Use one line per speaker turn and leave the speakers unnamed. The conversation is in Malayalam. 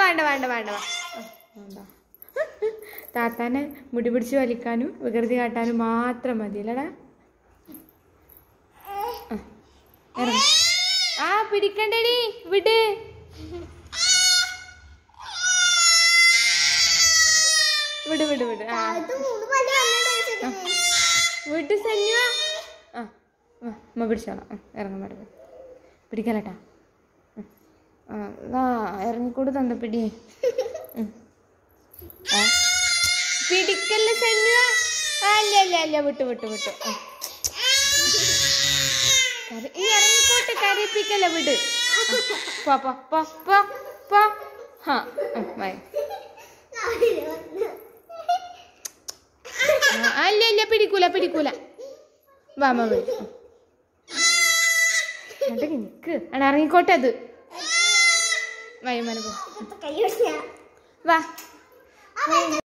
വേണ്ട വേണ്ട വേണ്ട വാ. ആ, വേണ്ട താത്താനെ മുടി പിടിച്ച് വലിക്കാനും വികൃതി കാട്ടാനും മാത്രം മതി അല്ലടാ ആ, ഇറങ്ങ്. ആ പിടിക്കണ്ടടി വിട് വിട് വിട് വിട് ആ
അത് മൂന്ന് പല്ല് വന്നിട്ട്
വിട്ട് സന്യ ആ ആ, അമ്മ പിടിച്ചോളാം ആ, ഇറങ്ങാൻ പാടില്ല പിടിക്കലട്ടാ ഉം. ആ ആ ഇറങ്ങിക്കൂട് തന്ന പിടി ഉം. ആ. പിടിക്കല്ല സന്യ ആ, അല്ല അല്ല അല്ല വിട്ടു വിട്ടു വിട്ടു ആ. കര- ഈ ഇറങ്ങിക്കോട്ടെ കരയിപ്പിക്കല്ല വിട് ആ, പോ പോ പോ പോ പോ ഹാ ഉം, വായി. ആ, അല്ല അല്ല പിടിക്കൂല പിടിക്കൂല വാ അമ്മ വിളി എന്നിട്ട് നിക്ക് ആണ് ഇറങ്ങിക്കോട്ടെ അത് വയ്യമ്മ പോ
കൈ വെച്ചാ
വാ